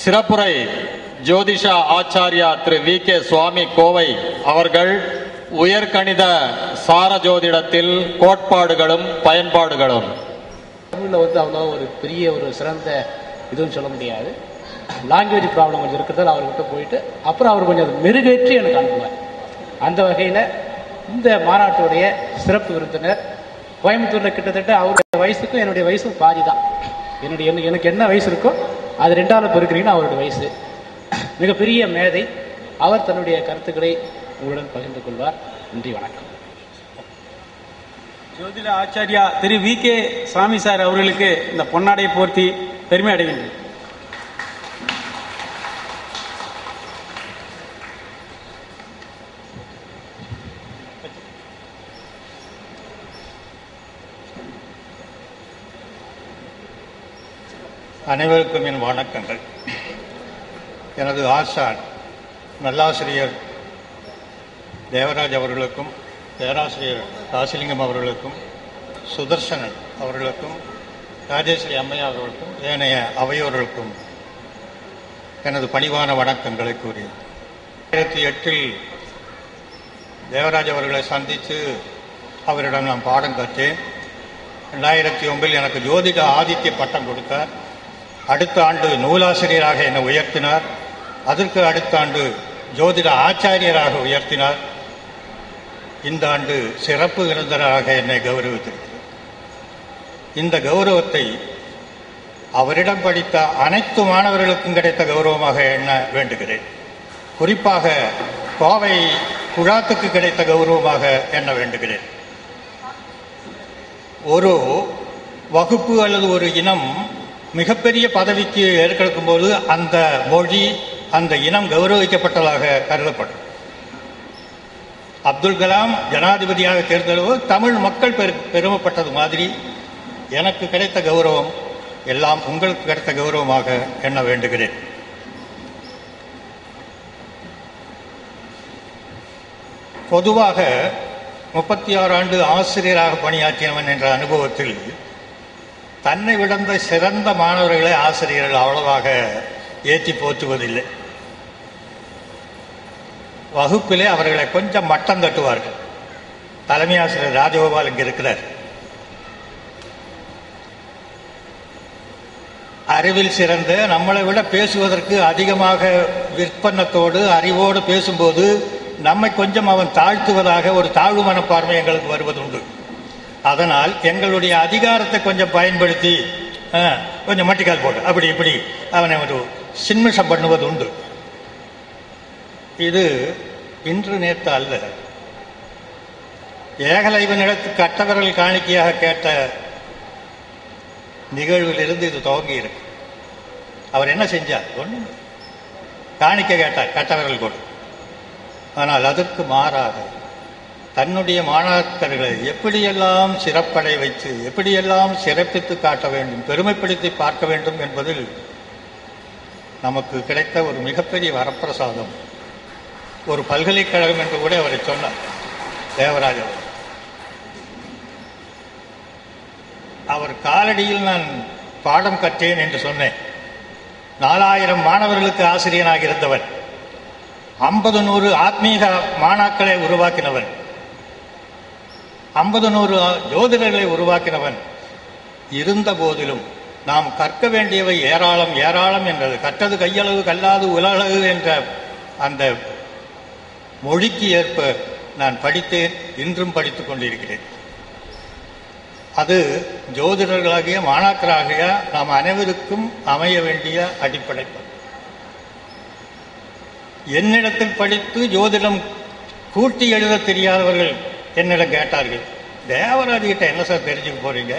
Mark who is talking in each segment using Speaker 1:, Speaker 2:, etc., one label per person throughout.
Speaker 1: சிறப்புரை Jothisha Acharya Thiru V K Swamy Kovai அவர்கள் உயர்கணித சார ஜோதிடத்தில் கோட்பாடுகளும் பயன்பாடுகளும்
Speaker 2: தமிழில் வந்து அவ்வளோ ஒரு பெரிய ஒரு சிறந்த இதுன்னு சொல்ல முடியாது லாங்குவேஜ் ப்ராப்ளம் கொஞ்சம் இருக்கிறதால அவர்கிட்ட போயிட்டு அப்புறம் அவர் கொஞ்சம் அதை மெருகேற்றி எனக்கு அனுப்புவார் அந்த வகையில் இந்த மாநாட்டுடைய சிறப்பு விருந்தினர் கோயம்புத்தூரில் கிட்டத்தட்ட அவருடைய வயசுக்கும் என்னுடைய வயசும் பாதி தான் என்னுடைய எனக்கு- எனக்கு என்ன வயசு இருக்கோ அது ரெண்டாவது பெருக்கிறீங்கன்னா அவருடைய வயசு மிகப்பெரிய மேதை அவர் தன்னுடைய கருத்துக்களை உங்களுடன் பகிர்ந்து கொள்வார் நன்றி வணக்கம்
Speaker 3: Jothida Acharya Thiru V K Sami sir அவர்களுக்கு இந்த பொன்னாடை போர்த்தி பெருமை அடைகின்றேன்
Speaker 4: அனைவருக்கும் என் வணக்கங்கள் எனது ஆசான் நல்லாசிரியர் தேவராஜ் அவர்களுக்கும் பேராசிரியர் ராசிலிங்கம் அவர்களுக்கும் சுதர்சனன் அவர்களுக்கும் ராஜேஸ்வரி அம்மையா அவர்களுக்கும் ஏனைய அவையோர்களுக்கும் எனது பணிவான வணக்கங்களை கூறி ஆயிரத்தி எட்டில் தேவராஜ் அவர்களை சந்தித்து அவரிடம் நான் பாடம் கற்றேன் ரெண்டாயிரத்தி ஒன்றில் எனக்கு ஜோதிட ஆதித்ய பட்டம் கொடுத்தார் அடுத்த ஆண்டு நூலாசிரியராக என்னை உயர்த்தினார் அதற்கு அடுத்த ஆண்டு ஜோதிட ஆச்சாரியராக உயர்த்தினார் இந்த ஆண்டு சிறப்பு விருந்தினராக என்னை கௌரவித்திருக்கிறார் இந்த கௌரவத்தை அவரிடம் படித்த அனைத்து மாணவர்களுக்கும் கிடைத்த கௌரவமாக எண்ண வேண்டுகிறேன் குறிப்பாக கோவை குழாத்துக்கு கிடைத்த கௌரவமாக எண்ண வேண்டுகிறேன் ஒரு வகுப்பு அல்லது ஒரு இனம் மிகப்பெரிய பதவிக்கு ஏற்கெடுக்கும் போது அந்த மொழி அந்த இனம் கௌரவிக்கப்பட்டதாக கருதப்படும் அப்துல் கலாம் ஜனாதிபதியாக தேர்ந்தெடுவது தமிழ் மக்கள் பெரு பெருமைப்பட்டது மாதிரி எனக்கு கிடைத்த கௌரவம் எல்லாம் உங்களுக்கு கிடைத்த கௌரவமாக எண்ண வேண்டுகிறேன் பொதுவாக முப்பத்தி ஆறு ஆண்டு ஆசிரியராக பணியாற்றியவன் என்ற அனுபவத்தில் தன்னை விடந்த சிறந்த மாணவர்களை ஆசிரியர்கள் அவ்வளவாக ஏற்றி போற்றுவதில்லை வகுப்பிலே அவர்களை கொஞ்சம் மட்டம் தட்டுவார்கள் தலைமை ஆசிரியர் ராஜகோபால் இங்கே இருக்கிறார் அறிவில் சிறந்த நம்மளை விட பேசுவதற்கு அதிகமாக விற்பனத்தோடு அறிவோடு பேசும்போது நம்மை கொஞ்சம் அவன் தாழ்த்துவதாக ஒரு தாழ்வு மனப்பான்மை எங்களுக்கு வருவதுண்டு அதனால் எங்களுடைய அதிகாரத்தை கொஞ்சம் பயன்படுத்தி ஆ, கொஞ்சம் மட்டிக்கால் போட்டு அப்படி இப்படி அவனை ஒரு சின்மிஷம் பண்ணுவது உண்டு இது இன்று நேற்று அல்ல ஏகலைவனிடத்து கட்டவர்கள் காணிக்கையாக கேட்ட நிகழ்விலிருந்து இது துவங்கி இருக்கு அவர் என்ன செஞ்சார் ஒன்றும் காணிக்கை கேட்டார் கட்டவர்கள் கொடு ஆனால் அதற்கு மாறாக தன்னுடைய மாணாக்கர்களை எப்படியெல்லாம் சிறப்படை வைத்து எப்படியெல்லாம் சிறப்பித்து காட்ட வேண்டும் பெருமைப்படுத்தி பார்க்க வேண்டும் என்பதில் நமக்கு கிடைத்த ஒரு மிகப்பெரிய வரப்பிரசாதம் ஒரு பல்கலைக்கழகம் என்று கூட அவரை சொன்னார் தேவராஜ் அவர் அவர் காலடியில் நான் பாடம் கற்றேன் என்று சொன்னேன் நாலாயிரம் மாணவர்களுக்கு ஆசிரியனாக இருந்தவன் ஐம்பது நூறு ஆத்மீக மாணாக்களை உருவாக்கினவன் ஐம்பது நூறு ஜோதிடர்களை உருவாக்கினவன் இருந்த போதிலும் நாம் கற்க வேண்டியவை ஏராளம் ஏராளம் என்றது கற்றது கையளவு கல்லாது உலகளவு என்ற அந்த மொழிக்கு ஏற்ப நான் படித்தேன் இன்றும் படித்துக் கொண்டிருக்கிறேன் அது ஜோதிடர்களாகிய மாணாக்கராகிய நாம் அனைவருக்கும் அமைய வேண்டிய அடிப்படை என்னிடத்தில் படித்து ஜோதிடம் கூட்டி எழுத தெரியாதவர்கள் என்னிடம் கேட்டார்கள் தேவராஜிகிட்ட என்ன சார் தெரிஞ்சுக்க போறீங்க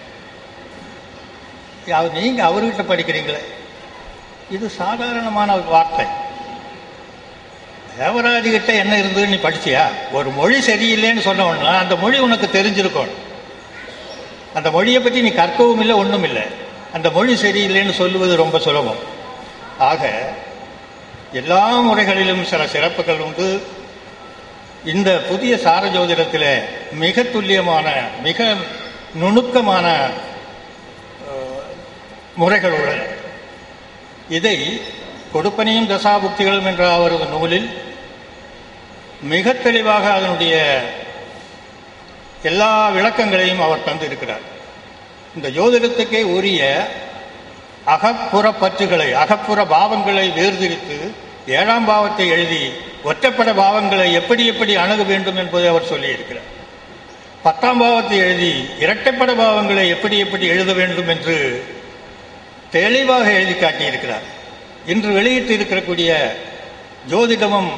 Speaker 4: அவர் நீங்க அவர்கிட்ட படிக்கிறீங்களே இது சாதாரணமான ஒரு வார்த்தை தேவராஜிகிட்ட என்ன இருந்தது நீ படிச்சியா ஒரு மொழி சரியில்லைன்னு சொன்ன உடனே அந்த மொழி உனக்கு தெரிஞ்சிருக்கணும் அந்த மொழியை பற்றி நீ கற்கவும் இல்லை ஒன்றும் இல்லை அந்த மொழி சரியில்லைன்னு சொல்லுவது ரொம்ப சுலபம் ஆக எல்லா முறைகளிலும் சில சிறப்புகள் உண்டு இந்த புதிய சார ஜோதிடத்தில் மிக துல்லியமான மிக நுணுக்கமான அஹ், முறைகள் உள்ளன இதை கொடுப்பனையும் தசாபுக்திகளும் என்ற அவரது நூலில் மிக தெளிவாக அதனுடைய எல்லா விளக்கங்களையும் அவர் தந்திருக்கிறார் இந்த ஜோதிடத்துக்கே உரிய அகப்புற பற்றுகளை அகப்புற பாவங்களை வேர்திரித்து ஏழாம் பாவத்தை எழுதி ஒற்றைப்பட பாவங்களை எப்படி எப்படி அணுக வேண்டும் என்பதை அவர் சொல்லியிருக்கிறார் பத்தாம் பாவத்தை எழுதி இரட்டைப்பட பாவங்களை எப்படி எப்படி எழுத வேண்டும் என்று தெளிவாக எழுதி காட்டியிருக்கிறார் இன்று வெளியிட்டு இருக்கக்கூடிய ஜோதிடமும்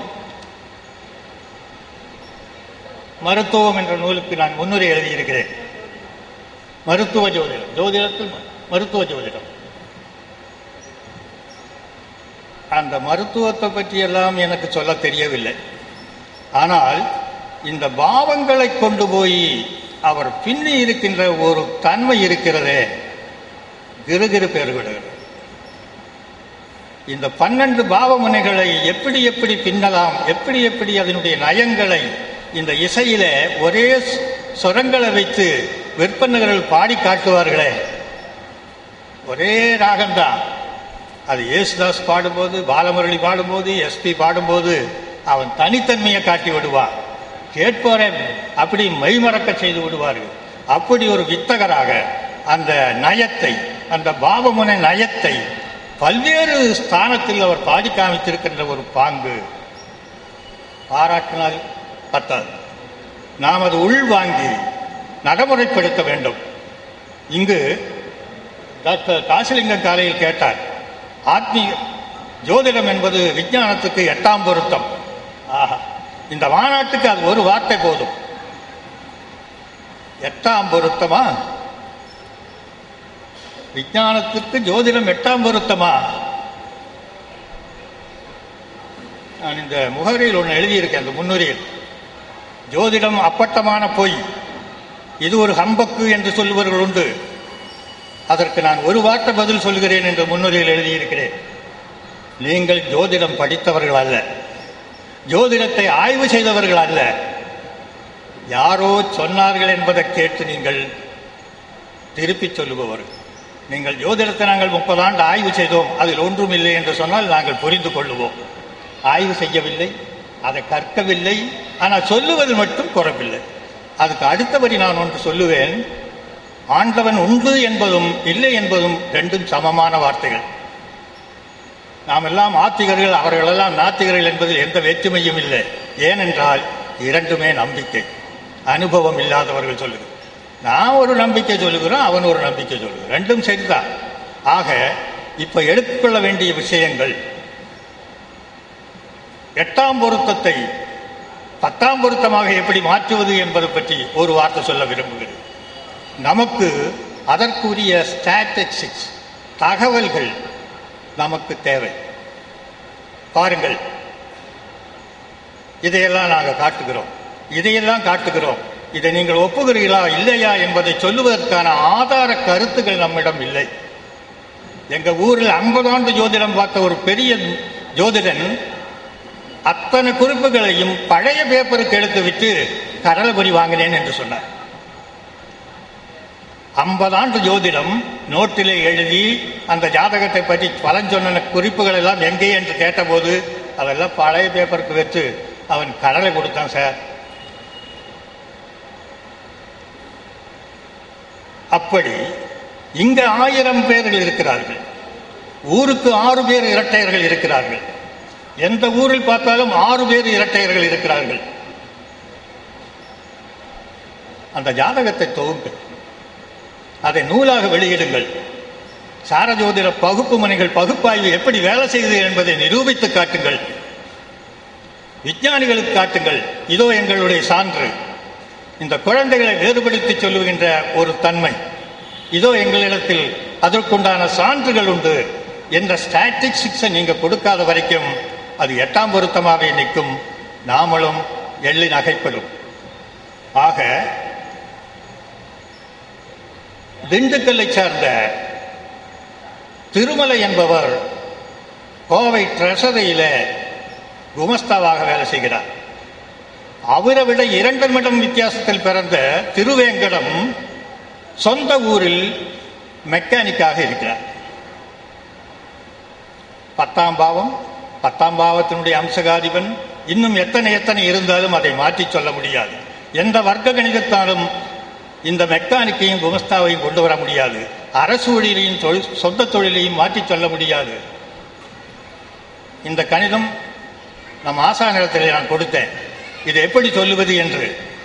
Speaker 4: மருத்துவம் என்ற நூலுக்கு நான் முன்னுரை எழுதியிருக்கிறேன் மருத்துவ ஜோதிடம் ஜோதிடத்தில் மருத்துவ ஜோதிடம் அந்த மருத்துவத்தை பற்றியெல்லாம் எனக்கு சொல்ல தெரியவில்லை ஆனால் இந்த பாவங்களை கொண்டு போய் அவர் பின்னி இருக்கின்ற ஒரு தன்மை இருக்கிறதே கிருகிரு பெருகிடுகிறது இந்த பன்னெண்டு பாவமுனைகளை எப்படி எப்படி பின்னலாம் எப்படி எப்படி அதனுடைய நயங்களை இந்த இசையில ஒரே ஸ்- சொரங்களை வைத்து விற்பனர்கள் பாடி காட்டுவார்களே ஒரே ராகம்தான் அது ஏசுதாஸ் பாடும்போது பாலமுரளி பாடும்போது எஸ்பி பாடும்போது அவன் தனித்தன்மையை காட்டி விடுவான் கேட்போரை அப்படி மெய்மறக்க செய்து விடுவார்கள் அப்படி ஒரு வித்தகராக அந்த நயத்தை அந்த பாவமுனை நயத்தை பல்வேறு ஸ்தானத்தில் அவர் பாடி காமித்திருக்கின்ற ஒரு பாங்கு பாராட்டினால் பத்தாது நாம் அது உள்வாங்கி நடைமுறைப்படுத்த வேண்டும் இங்கு டாக்டர் காசிலிங்கம் காலையில் கேட்டார் ஆத்மீக ஜோதிடம் என்பது விஞ்ஞானத்துக்கு எட்டாம் பொருத்தம் ஆஹா இந்த மாநாட்டுக்கு அது ஒரு வார்த்தை போதும் எட்டாம் பொருத்தமா விஞ்ஞானத்துக்கு ஜோதிடம் எட்டாம் பொருத்தமா நான் இந்த முகவரியில் ஒன்று எழுதியிருக்கேன் அந்த முன்னுரையில் ஜோதிடம் அப்பட்டமான பொய் இது ஒரு ஹம்பக்கு என்று சொல்லுபவர்கள் உண்டு அதற்கு நான் ஒரு வார்த்தை பதில் சொல்கிறேன் என்று முன்னுரையில் எழுதியிருக்கிறேன் நீங்கள் ஜோதிடம் படித்தவர்கள் அல்ல ஜோதிடத்தை ஆய்வு செய்தவர்கள் அல்ல யாரோ சொன்னார்கள் என்பதை கேட்டு நீங்கள் திருப்பிச் சொல்லுபவர்கள் நீங்கள் ஜோதிடத்தை நாங்கள் முப்பது ஆண்டு ஆய்வு செய்தோம் அதில் ஒன்றும் இல்லை என்று சொன்னால் நாங்கள் புரிந்து கொள்ளுவோம் ஆய்வு செய்யவில்லை அதை கற்கவில்லை ஆனால் சொல்லுவது மட்டும் குறவில்லை அதுக்கு அடுத்தபடி நான் ஒன்று சொல்லுவேன் ஆண்டவன் உண்டு என்பதும் இல்லை என்பதும் ரெண்டும் சமமான வார்த்தைகள் நாம் எல்லாம் ஆத்திகர்கள் அவர்களெல்லாம் நாத்திகர்கள் என்பதில் எந்த வேற்றுமையும் இல்லை ஏனென்றால் இரண்டுமே நம்பிக்கை அனுபவம் இல்லாதவர்கள் சொல்லுது நான் ஒரு நம்பிக்கை சொல்லுகிறோம் அவன் ஒரு நம்பிக்கை சொல்லுகிறான் ரெண்டும் சரிதான் ஆக இப்ப எடுத்துக்கொள்ள வேண்டிய விஷயங்கள் எட்டாம் பொருத்தத்தை பத்தாம் பொருத்தமாக எப்படி மாற்றுவது என்பதை பற்றி ஒரு வார்த்தை சொல்ல விரும்புகிறேன் நமக்கு அதற்குரிய ஸ்டாட்டிஸ்டிக்ஸ் தகவல்கள் நமக்கு தேவை பாருங்கள் இதையெல்லாம் நாங்கள் காட்டுகிறோம் இதையெல்லாம் காட்டுகிறோம் இதை நீங்கள் ஒப்புகிறீர்களா இல்லையா என்பதை சொல்லுவதற்கான ஆதார கருத்துக்கள் நம்மிடம் இல்லை எங்க ஊரில் ஐம்பது ஆண்டு ஜோதிடம் பார்த்த ஒரு பெரிய ஜோதிடன் அத்தனை குறிப்புகளையும் பழைய பேப்பருக்கு எடுத்து விட்டு கடலைபொடி வாங்கினேன் என்று சொன்னார் ஐம்பது ஆண்டு ஜோதிடம் நோட்டிலே எழுதி அந்த ஜாதகத்தை பற்றி பலன் சொன்ன குறிப்புகள் எல்லாம் எங்கே என்று கேட்டபோது அதெல்லாம் பழைய பேப்பருக்கு வச்சு அவன் கடலை கொடுத்தான் சார் அப்படி இங்க ஆயிரம் பேர்கள் இருக்கிறார்கள் ஊருக்கு ஆறு பேர் இரட்டையர்கள் இருக்கிறார்கள் எந்த ஊரில் பார்த்தாலும் ஆறு பேர் இரட்டையர்கள் இருக்கிறார்கள் அந்த ஜாதகத்தை தொகுங்கள் அதை நூலாக வெளியிடுங்கள் சாரஜோதிட பகுப்பு மனைகள் பகுப்பாய்வு எப்படி வேலை செய்தது என்பதை நிரூபித்து காட்டுங்கள் விஞ்ஞானிகளுக்கு காட்டுங்கள் இதோ எங்களுடைய சான்று இந்த குழந்தைகளை வேறுபடுத்தி சொல்லுகின்ற ஒரு தன்மை இதோ எங்களிடத்தில் அதற்குண்டான சான்றுகள் உண்டு என்ற ஸ்டாட்டிஸ்டிக்ஸை நீங்க கொடுக்காத வரைக்கும் அது எட்டாம் பொருத்தமாகவே நிற்கும் நாமளும் எள்ளி நகைப்படும் ஆக திண்டுக்கல்லை சார்ந்த திருமலை என்பவர் கோவை ட்ரெஷரியில குமஸ்தாவாக வேலை செய்கிறார் அவரை விட இரண்டு நிமிடம் வித்தியாசத்தில் பிறந்த திருவேங்கடம் சொந்த ஊரில் மெக்கானிக்காக இருக்கிறார் பத்தாம் பாவம் பத்தாம் பாவத்தினுடைய அம்சகாதிபன் இன்னும் எத்தனை எத்தனை இருந்தாலும் அதை மாற்றி சொல்ல முடியாது எந்த வர்க்க கணிதத்தாலும் இந்த மெக்கானிக்கையும் குமஸ்தாவையும் கொண்டு வர முடியாது அரசு தொழிலையும் தொழில் சொந்த தொழிலையும் மாற்றி சொல்ல முடியாது இந்த கணிதம் நம் ஆசானிடத்தில் நான் கொடுத்தேன் இது எப்படி சொல்லுவது என்று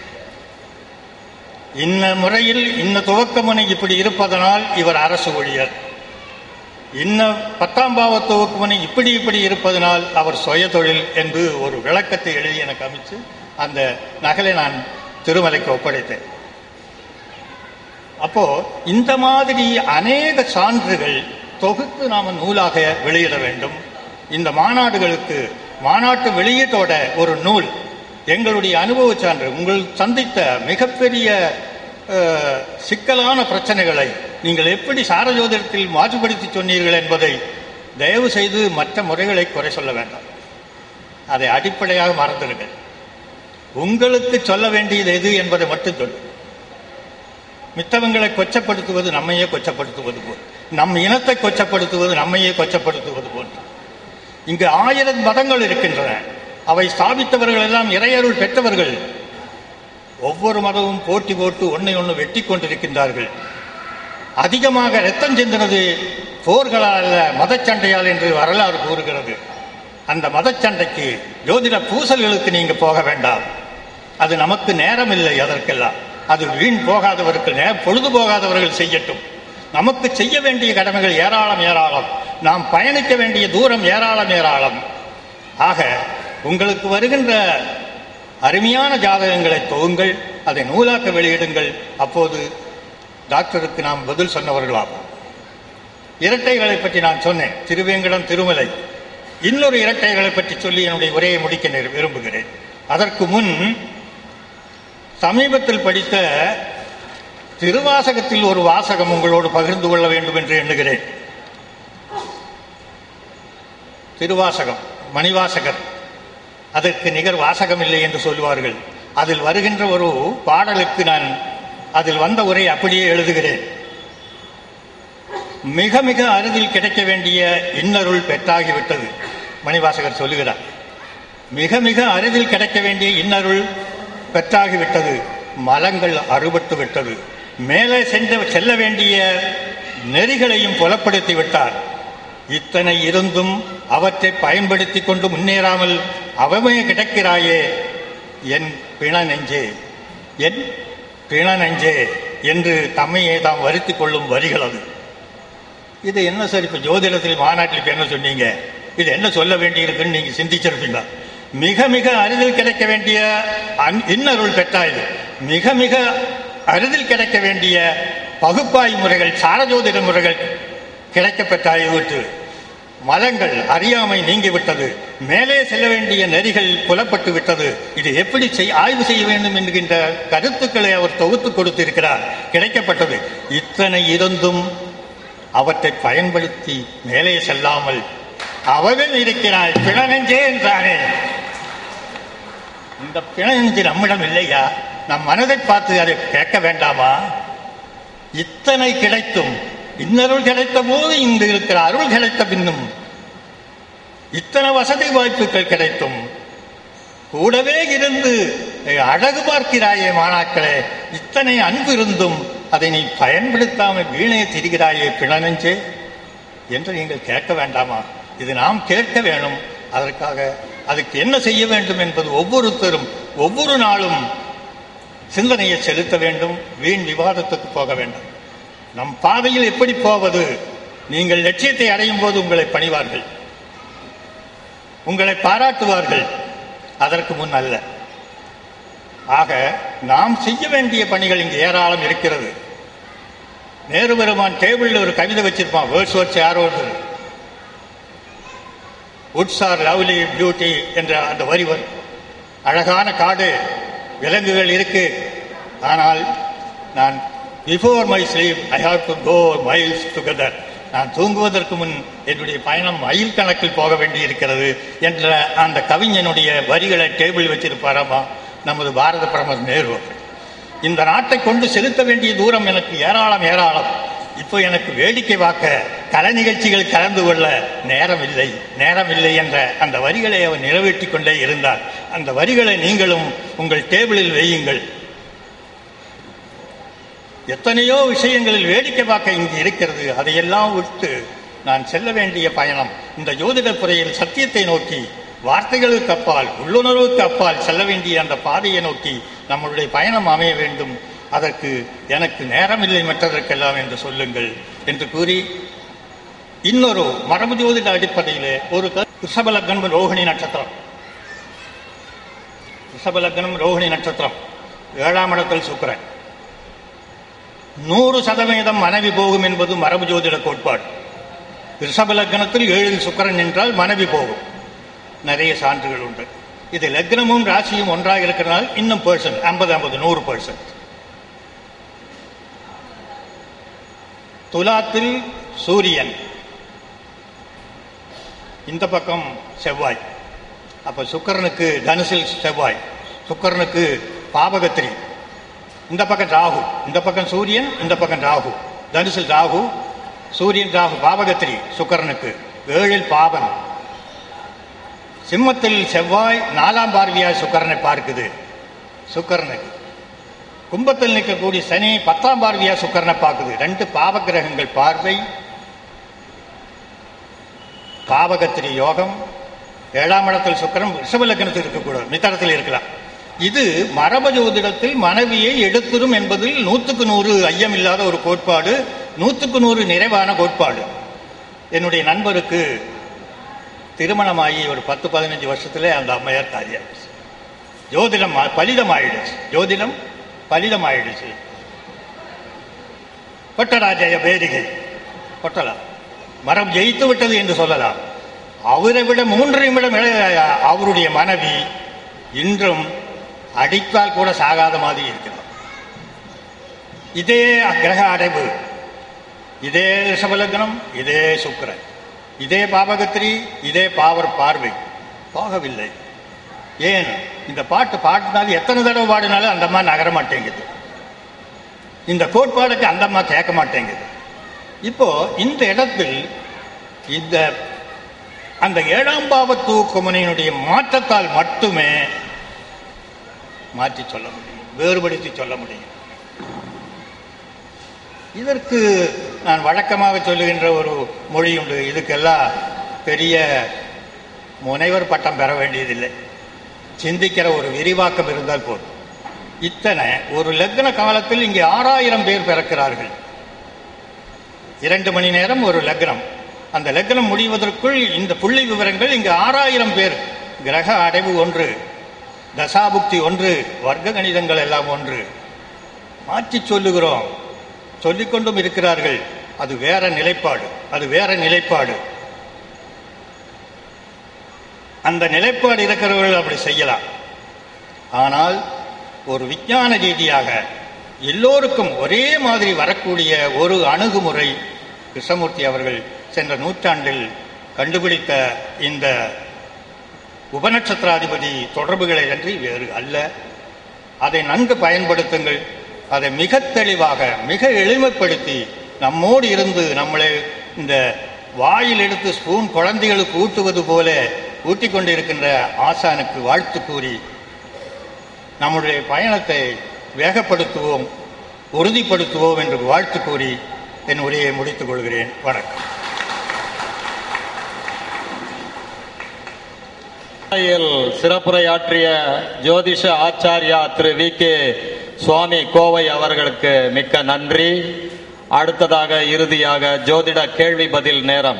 Speaker 4: இன்ன முறையில் இன்ன துவக்க முனை இப்படி இருப்பதனால் இவர் அரசு ஊழியர் இன்ன பத்தாம் பாவ துவக்க முனை இப்படி இப்படி இருப்பதனால் அவர் சுய தொழில் என்று ஒரு விளக்கத்தை எழுதி எனக்கு அமைச்சு அந்த நகலை நான் திருமலைக்கு ஒப்படைத்தேன் அப்போ இந்த மாதிரி அநேக சான்றுகள் தொகுத்து நாம நூலாக வெளியிட வேண்டும் இந்த மாநாடுகளுக்கு மாநாட்டு வெளியீட்டோட ஒரு நூல் எங்களுடைய அனுபவ சான்று உங்கள் சந்தித்த மிகப்பெரிய அஹ், சிக்கலான பிரச்சனைகளை நீங்கள் எப்படி சாரஜோதிடத்தில் மாற்றுப்படுத்தி சொன்னீர்கள் என்பதை தயவு செய்து மற்ற முறைகளை குறை சொல்ல வேண்டாம் அதை அடிப்படையாக மறந்துடுங்கள் உங்களுக்கு சொல்ல வேண்டியது எது என்பதை மட்டும் சொல்லு மித்தவங்களை கொச்சப்படுத்துவது நம்மையே கொச்சப்படுத்துவது போல் நம் இனத்தை கொச்சப்படுத்துவது நம்மையே கொச்சப்படுத்துவது போன்று இங்கு ஆயிரம் மதங்கள் இருக்கின்றன அவை ஸ்தாபித்தவர்கள் எல்லாம் இறையருள் பெற்றவர்கள் ஒவ்வொரு மதமும் போட்டி போட்டு ஒன்னை ஒன்று வெட்டி கொண்டிருக்கின்றார்கள் அதிகமாக ரத்தம் சிந்தினது போர்களால் அல்ல மதச்சண்டையால் என்று வரலாறு கூறுகிறது அந்த மதச்சண்டைக்கு ஜோதிட பூசல்களுக்கு நீங்க போக வேண்டாம் அது நமக்கு நேரம் இல்லை அதற்கெல்லாம் அது வீண் போகாதவர்கள் நே பொழுது போகாதவர்கள் செய்யட்டும் நமக்கு செய்ய வேண்டிய கடமைகள் ஏராளம் ஏராளம் நாம் பயணிக்க வேண்டிய தூரம் ஏராளம் ஏராளம் ஆக உங்களுக்கு வருகின்ற அருமையான ஜாதகங்களை தொகுங்கள் அதை நூலாக்க வெளியிடுங்கள் அப்போது டாக்டருக்கு நாம் பதில் சொன்னவர்களாகும் இரட்டைகளை பற்றி நான் சொன்னேன் திருவேங்கடம் திருமலை இன்னொரு இரட்டைகளை பற்றி சொல்லி என்னுடைய உரையை முடிக்க நிறு- விரும்புகிறேன் அதற்கு முன் சமீபத்தில் படித்த திருவாசகத்தில் ஒரு வாசகம் உங்களோடு பகிர்ந்து கொள்ள வேண்டும் என்று எண்ணுகிறேன் திருவாசகம் மணிவாசகர் அதற்கு நிகர் வாசகம் இல்லை என்று சொல்லுவார்கள் அதில் வருகின்ற ஒரு பாடலுக்கு நான் அதில் வந்த உரை அப்படியே எழுதுகிறேன் மிக மிக அருகில் கிடைக்க வேண்டிய இன்னருள் பெற்றாகிவிட்டது மணிவாசகர் சொல்லுகிறார் மிக மிக அருகில் கிடைக்க வேண்டிய இன்னருள் பெற்றாகிவிட்டது மலங்கள் அறுபட்டு விட்டது மேலே சென்று செல்ல வேண்டிய நெறிகளையும் புலப்படுத்தி விட்டார் இத்தனை இருந்தும் அவற்றை பயன்படுத்தி கொண்டு முன்னேறாமல் அவமே கிடக்கிறாயே என் பிண நெஞ்சே என் பிண நெஞ்சே என்று தம்மையே தாம் வருத்திக் கொள்ளும் வரிகள் அது இது என்ன சார் இப்ப ஜோதிடத்தில் மாநாட்டில் இப்ப என்ன சொன்னீங்க இது என்ன சொல்ல வேண்டியிருக்குன்னு நீங்க சிந்திச்சிருப்பீங்க மிக மிக அரிதில் கிடைக்க வேண்டிய அன்- இன்னருள் பெற்றா இது மிக மிக அரிதில் கிடைக்க வேண்டிய பகுப்பாய் முறைகள் சாரஜோதிட முறைகள் கிடைக்கப் பெற்றாகிவிட்டு மலங்கள் அறியாமை நீங்கிவிட்டது மேலே செல்ல வேண்டிய நெறிகள் புலப்பட்டு விட்டது இது எப்படி செய் ஆய்வு செய்ய வேண்டும் என்கின்ற கருத்துக்களை அவர் தொகுத்து கொடுத்திருக்கிறார் கிடைக்கப்பட்டது இத்தனை இருந்தும் அவற்றை பயன்படுத்தி மேலே செல்லாமல் அவவில் இருக்கிறாய் பிணநெஞ்சே என்றானே இந்த பிணநெஞ்சு நம்மிடம் இல்லையா நம் மனதை பார்த்து அதை கேட்க வேண்டாமா இத்தனை கிடைத்தும் இன்னருள் கிடைத்த போது இங்கு இருக்கிற அருள் கிடைத்த பின்னும் இத்தனை வசதி வாய்ப்புகள் கிடைத்தும் கூடவே இருந்து அழகு பார்க்கிறாயே மாணாக்களே இத்தனை அன்பு இருந்தும் அதை நீ பயன்படுத்தாமல் வீணே திரிகிறாயே பிணனெஞ்சே என்று நீங்கள் கேட்க வேண்டாமா இது நாம் கேட்க வேணும் அதற்காக அதுக்கு என்ன செய்ய வேண்டும் என்பது ஒவ்வொருத்தரும் ஒவ்வொரு நாளும் சிந்தனையை செலுத்த வேண்டும் வீண் விவாதத்துக்கு போக வேண்டும் நம் பாதையில் எப்படி போவது நீங்கள் லட்சியத்தை அடையும் போது உங்களை பணிவார்கள் உங்களை பாராட்டுவார்கள் அதற்கு முன் அல்ல ஆக நாம் செய்ய வேண்டிய பணிகள் இங்கு ஏராளம் இருக்கிறது நேரு பெருமான் டேபிளில் ஒரு கவிதை வச்சிருப்பான் வேர்ட்ஸ் வச்சு யாரோ ஒருத்தர் உட்ஸ் ஆர் லவ்லி பியூட்டி என்ற அந்த வரி வரும் அழகான காடு விலங்குகள் இருக்கு ஆனால் நான் before my sleep I have to go miles together நான் தூங்குவதற்கு முன் என்னுடைய பயணம் மைல் கணக்கில் போக வேண்டி இருக்கிறது என்ற அந்த கவிஞனுடைய வரிகளை டேபிள் வச்சிருப்பாராமா நமது பாரத பிரதமர் நேரு அவர்கள். இந்த நாட்டை கொண்டு செலுத்த வேண்டிய தூரம் எனக்கு ஏராளம் ஏராளம் இப்போ எனக்கு வேடிக்கை பார்க்க கலை நிகழ்ச்சிகள் கலந்து கொள்ள நேரமில்லை நேரமில்லை என்ற அந்த வரிகளை அவர் நிறைவேற்றிக் கொண்டே இருந்தார் அந்த வரிகளை நீங்களும் உங்கள் டேபிளில் வையுங்கள் எத்தனையோ விஷயங்களில் வேடிக்கை பார்க்க இங்கு இருக்கிறது அதையெல்லாம் விட்டு நான் செல்ல வேண்டிய பயணம் இந்த ஜோதிட துறையில் சத்தியத்தை நோக்கி வார்த்தைகளுக்கு அப்பால் உள்ளுணர்வுக்கு அப்பால் செல்ல வேண்டிய அந்த பாதையை நோக்கி நம்மளுடைய பயணம் அமைய வேண்டும் அதற்கு எனக்கு நேரமில்லை மற்றதற்கெல்லாம் என்று சொல்லுங்கள் என்று கூறி இன்னொரு மரபு ஜோதிட அடிப்படையிலே ஒரு க- ரிஷபலக்னம் ரோகிணி நட்சத்திரம் ரிஷபலக்னம் ரோகிணி நட்சத்திரம் ஏழாம் இடத்தில் சுக்கிரன் நூறு சதவீதம் மனைவி போகும் என்பது மரபு ஜோதிட கோட்பாடு ரிஷப லக்னத்தில் ஏழில் சுக்கிரன் என்றால் மனைவி போகும் நிறைய சான்றுகள் உண்டு இது லக்னமும் ராசியும் ஒன்றாக இருக்கிறனால் இன்னும் பர்சன்ட் ஐம்பது ஐம்பது நூறு பர்சன்ட் துலாத்தில் சூரியன் இந்த பக்கம் செவ்வாய் அப்ப சுக்கிரனுக்கு தனுசில் செவ்வாய் சுக்கிரனுக்கு பாபகத்திரி இந்த பக்கம் ராகு இந்த பக்கம் சூரியன் இந்த பக்கம் ராகு தனுசில் ராகு சூரியன் ராகு பாவகத்திரி சுக்கரனுக்கு ஏழில் பாவன் சிம்மத்தில் செவ்வாய் நாலாம் பார்வையாய் சுக்கரனை பார்க்குது சுக்கரனுக்கு கும்பத்தில் நிற்கக்கூடிய சனி பத்தாம் பார்வையா சுக்கரனை பார்க்குது ரெண்டு பாவ கிரகங்கள் பார்வை பாவகத்திரி யோகம் ஏழாம் இடத்தில் சுக்கரன் ரிஷபலக்கணத்தில் இருக்கக்கூடாது மித்தடத்தில் இருக்கலாம் இது மரப ஜோதிடத்தில் மனைவியை எடுத்துரும் என்பதில் நூற்றுக்கு நூறு ஐயம் இல்லாத ஒரு கோட்பாடு நூற்றுக்கு நூறு நிறைவான கோட்பாடு என்னுடைய நண்பருக்கு திருமணமாகி ஒரு பத்து பதினஞ்சு வருஷத்துல அந்த அம்மையார் காரியாயிடுச்சு ஜோதிடம் மா- பலிதம் ஆயிடுச்சு ஜோதிடம் பலிதம் ஆயிடுச்சு கொட்டராஜய வேதிகை கொட்டலாம் மரம் ஜெயித்து விட்டது என்று சொல்லலாம் அவரை விட மூன்று நிமிடம் இளைய அவருடைய மனைவி இன்றும் அடித்தால் கூட சாகாத மாதிரி இருக்கிறார் இதே கிரக அடைவு இதே ரிஷபலக்னம் இதே சுக்கிரன் இதே பாபகத்திரி இதே பாவர் பார்வை போகவில்லை ஏன் இந்த பாட்டு பாடினாலும் எத்தனை தடவை பாடினாலும் அந்த அம்மா நகர மாட்டேங்குது இந்த கோட்பாடுக்கு அந்த அம்மா கேட்க மாட்டேங்குது இப்போ இந்த இடத்தில் இந்த அந்த ஏழாம் பாவத்து குமனியினுடைய மாற்றத்தால் மட்டுமே மாற்றி சொல்ல முடியும் வேறுபடுத்தி சொல்ல முடியும் இதற்கு நான் வழக்கமாக சொல்லுகின்ற ஒரு மொழி உண்டு இதுக்கெல்லாம் பெரிய முனைவர் பட்டம் பெற வேண்டியதில்லை சிந்திக்கிற ஒரு விரிவாக்கம் இருந்தால் போதும் இத்தனை ஒரு லக்ன காலத்தில் இங்கே ஆறாயிரம் பேர் பிறக்கிறார்கள் இரண்டு மணி நேரம் ஒரு லக்னம் அந்த லக்னம் முடிவதற்குள் இந்த புள்ளி விவரங்கள் இங்கு ஆறாயிரம் பேர் கிரக அடைவு ஒன்று தசாபுக்தி ஒன்று வர்க்க கணிதங்கள் எல்லாம் ஒன்று மாற்றி சொல்லுகிறோம் சொல்லிக்கொண்டும் இருக்கிறார்கள் அது வேற நிலைப்பாடு அது வேற நிலைப்பாடு அந்த நிலைப்பாடு இருக்கிறவர்கள் அப்படி செய்யலாம் ஆனால் ஒரு விஞ்ஞான ரீதியாக எல்லோருக்கும் ஒரே மாதிரி வரக்கூடிய ஒரு அணுகுமுறை கிருஷ்ணமூர்த்தி அவர்கள் சென்ற நூற்றாண்டில் கண்டுபிடித்த இந்த உபநட்சத்திராதிபதி தொடர்புகளை அன்றி வேறு அல்ல அதை நன்கு பயன்படுத்துங்கள் அதை மிக தெளிவாக மிக எளிமைப்படுத்தி நம்மோடு இருந்து நம்மளை இந்த வாயில் எடுத்து ஸ்பூன் குழந்தைகளுக்கு ஊட்டுவது போல ஊட்டிக் கொண்டிருக்கின்ற ஆசானுக்கு வாழ்த்து கூறி நம்முடைய பயணத்தை வேகப்படுத்துவோம் உறுதிப்படுத்துவோம் என்று வாழ்த்து கூறி என் உரையை முடித்துக் கொள்கிறேன் வணக்கம்
Speaker 1: இல் சிறப்புரையாற்றிய ஜோதிஷ ஆச்சாரியா திரு வி கே சுவாமி கோவை அவர்களுக்கு மிக்க நன்றி அடுத்ததாக இறுதியாக ஜோதிட கேள்வி பதில் நேரம்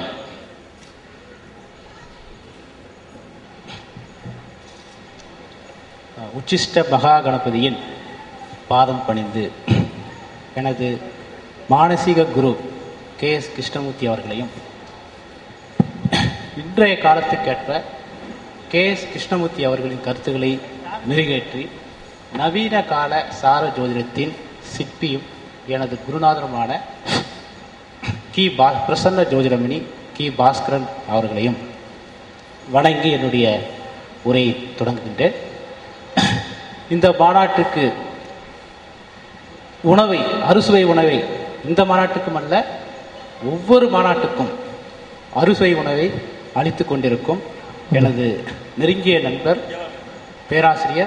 Speaker 2: உச்சிஷ்ட மகா கணபதியின் பாதம் பணிந்து எனது மானசீக குரு கே எஸ் கிருஷ்ணமூர்த்தி அவர்களையும் இன்றைய காலத்துக்கேற்ப கே எஸ் கிருஷ்ணமூர்த்தி அவர்களின் கருத்துக்களை மெருகேற்றி நவீன கால சார ஜோதிடத்தின் சிற்பியும் எனது குருநாதருமான கி பா பிரசன்ன ஜோதிடமணி கி பாஸ்கரன் அவர்களையும் வணங்கி என்னுடைய உரையை தொடங்குகின்றேன் இந்த மாநாட்டுக்கு உணவை அறுசுவை உணவை இந்த மாநாட்டுக்கும் அல்ல ஒவ்வொரு மாநாட்டுக்கும் அறுசுவை உணவை அளித்து கொண்டிருக்கும் எனது நெருங்கிய நண்பர் பேராசிரியர்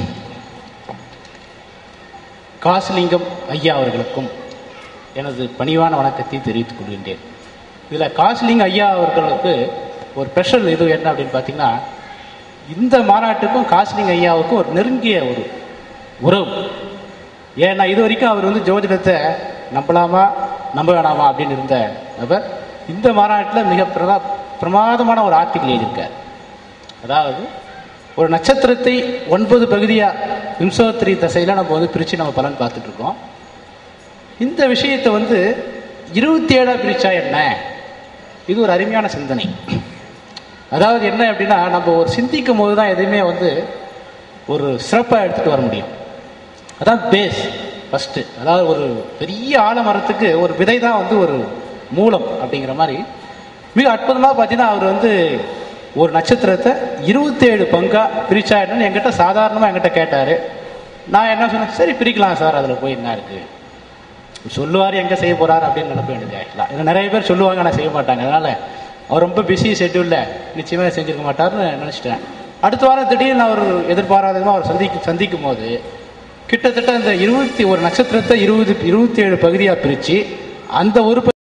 Speaker 2: காசிலிங்கம் ஐயா அவர்களுக்கும் எனது பணிவான வணக்கத்தை தெரிவித்துக் கொள்கின்றேன் இதில் காசிலிங்கம் ஐயா அவர்களுக்கு ஒரு ஸ்பெஷல் இது என்ன அப்படின்னு பார்த்தீங்கன்னா இந்த மாநாட்டுக்கும் காசிலிங்கம் ஐயாவுக்கும் ஒரு நெருங்கிய ஒரு உறவு ஏன்னா இது வரைக்கும் அவர் வந்து ஜோதிடத்தை நம்பலாமா நம்ப வேணாமா அப்படின்னு இருந்த நபர் இந்த மாநாட்டில் மிக பிரதா பிரமாதமான ஒரு ஆர்டிக்கல் எழுதியிருக்கார் அதாவது ஒரு நட்சத்திரத்தை ஒன்பது பகுதியாக விம்சோத்திரி தசையில் நம்ம வந்து பிரித்து நம்ம பலன் பார்த்துட்டு இருக்கோம் இந்த விஷயத்தை வந்து இருபத்தி ஏழாக பிரித்தா என்ன இது ஒரு அருமையான சிந்தனை அதாவது என்ன அப்படின்னா நம்ம ஒரு சிந்திக்கும் போது தான் எதுவுமே வந்து ஒரு சிறப்பாக எடுத்துகிட்டு வர முடியும் அதான் பேஸ் ஃபஸ்ட்டு அதாவது ஒரு பெரிய ஆலமரத்துக்கு ஒரு விதை தான் வந்து ஒரு மூலம் அப்படிங்கிற மாதிரி மிக அற்புதமாக பார்த்தீங்கன்னா அவர் வந்து ஒரு நட்சத்திரத்தை இருபத்தேழு பங்கா பிரிச்சா என்னன்னு என்கிட்ட சாதாரணமாக என்கிட்ட கேட்டார் நான் என்ன சொன்னேன் சரி பிரிக்கலாம் சார் அதில் போய் என்ன இருக்குது சொல்லுவார் எங்கே செய்ய போகிறார் அப்படின்னு நினைப்ப வேண்டியது ஆக்சுவலாக ஏன்னா நிறைய பேர் சொல்லுவாங்க ஆனால் செய்ய மாட்டாங்க அதனால் அவர் ரொம்ப பிஸி ஷெட்யூலில் நிச்சயமாக செஞ்சிருக்க மாட்டார்னு நினச்சிட்டேன் அடுத்த வாரம் திடீர்னு அவர் எதிர்பாராத விதமா அவர் சந்திக்கும் சந்திக்கும் போது கிட்டத்தட்ட இந்த இருபத்தி ஒரு நட்சத்திரத்தை இருபது இருபத்தி ஏழு பகுதியாக பிரித்து அந்த ஒரு